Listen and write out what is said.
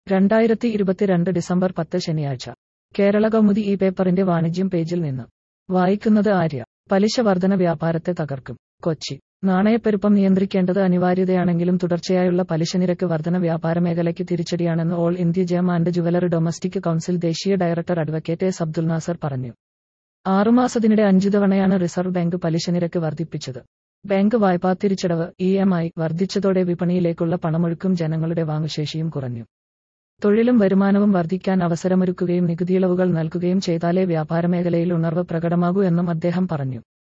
രണ്ടായിരത്തി ഇരുപത്തിരണ്ട് ഡിസംബർ പത്ത് ശനിയാഴ്ച കേരള കൗമുദി ഈ പേപ്പറിന്റെ വാണിജ്യം പേജിൽ നിന്ന് വായിക്കുന്നത് ആര്യ പലിശ വർധന വ്യാപാരത്തെ തകർക്കും കൊച്ചി നാണയപ്പെരുപ്പം നിയന്ത്രിക്കേണ്ടത് അനിവാര്യതയാണെങ്കിലും തുടർച്ചയായുള്ള പലിശ നിരക്ക് വർധന വ്യാപാര മേഖലയ്ക്ക് തിരിച്ചടിയാണെന്ന് all India gem and jewellery domestic council ദേശീയ director advocate S Abdul Nasar പറഞ്ഞു ആറുമാസത്തിനിടെ അഞ്ചു തവണയാണ് റിസർവ് ബാങ്ക് പലിശ നിരക്ക് വർദ്ധിപ്പിച്ചത് ബാങ്ക് വായ്പാ തിരിച്ചടവ് ഇ എം ഐ വർദ്ധിച്ചതോടെ വിപണിയിലേക്കുള്ള പണമൊഴുക്കും ജനങ്ങളുടെ വാങ്ങുശേഷിയും കുറഞ്ഞു തൊഴിലും വരുമാനവും വർദ്ധിക്കാൻ അവസരമൊരുക്കുകയും നികുതിയിളവുകൾ നൽകുകയും ചെയ്താലേ വ്യാപാരമേഖലയിൽ ഉണർവ് പ്രകടമാകൂ എന്നും അദ്ദേഹം പറഞ്ഞു